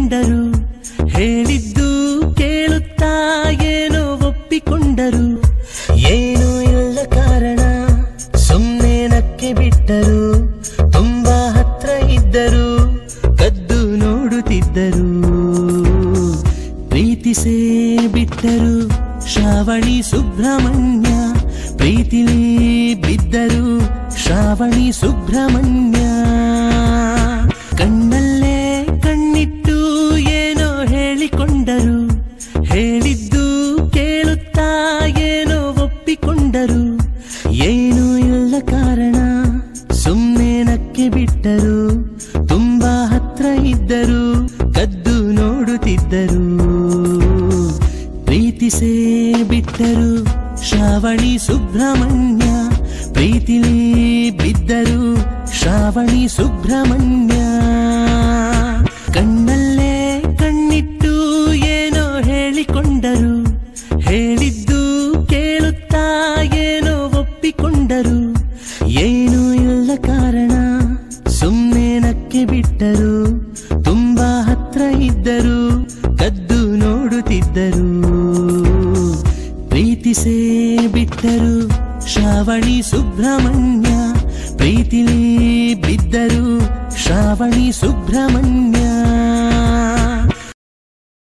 ಹೇಳಿಕೊಂಡರು ಹೇಳಿದ್ದು ಕೇಳುತ್ತಾ ಏನೋ ಒಪ್ಪಿಕೊಂಡರು ಏನೂ ಇಲ್ಲ ಕಾರಣ ಸುಮ್ಮನೆ ನಕ್ಕೆ ಬಿಟ್ಟರು ತುಂಬಾ ಹತ್ರ ಇದ್ದರು ಕದ್ದು ನೋಡುತ್ತಿದ್ದರು ಪ್ರೀತಿಸೇ ಬಿಟ್ಟರು ಶ್ರಾವಣಿ ಸುಬ್ರಹ್ಮಣ್ಯ ಪ್ರೀತಿಲಿ ಬಿದ್ದರು ಶ್ರಾವಣಿ ಸುಬ್ರಹ್ಮಣ್ಯ ಕಣ್ಣಲ್ಲೇ ಕಣ್ಣಿಟ್ಟು ಏನೋ ಹೇಳಿಕೊಂಡರು ಹೇಳಿದ್ದು ಕೇಳುತ್ತಾ ಏನೋ ಒಪ್ಪಿಕೊಂಡರು ಏನೂ ಇಲ್ಲ ಕಾರಣ ಸುಮ್ಮನೆ ನಕ್ಕೆ ಬಿಟ್ಟರು ತುಂಬಾ ಹತ್ರ ಇದ್ದರು ಕದ್ದು ನೋಡುತ್ತಿದ್ದರು ಪ್ರೀತಿಸೇ ಬಿಟ್ಟರು ಶ್ರಾವಣಿ ಸುಬ್ರಹ್ಮಣ್ಯ ಪ್ರೀತಿಲಿ ಬಿದ್ದರು ಶ್ರಾವಣಿ ಸುಬ್ರಹ್ಮಣ್ಯ ಕಣ್ಣಲ್ಲೇ ಕಣ್ಣಿಟ್ಟು ಏನೋ ಹೇಳಿಕೊಂಡರು ಹೇಳಿದ್ದು ಕೇಳುತ್ತಾ ಏನೋ ಒಪ್ಪಿಕೊಂಡರು ಏನೂ ಇಲ್ಲ ಕಾರಣ ಸುಮ್ಮನೆ ನಕ್ಕೆ ಬಿಟ್ಟರು ತುಂಬಾ ಹತ್ರ ಇದ್ದರು ಕದ್ದು ನೋಡುತ್ತಿದ್ದರು ಪ್ರೀತಿಸೇ ಬಿಟ್ಟರು ಶ್ರಾವಣಿ ಸುಬ್ರಹ್ಮಣ್ಯ ಪ್ರೀತಿಲಿ ಬಿದ್ದರು ಶ್ರಾವಣಿ ಸುಬ್ರಹ್ಮಣ್ಯ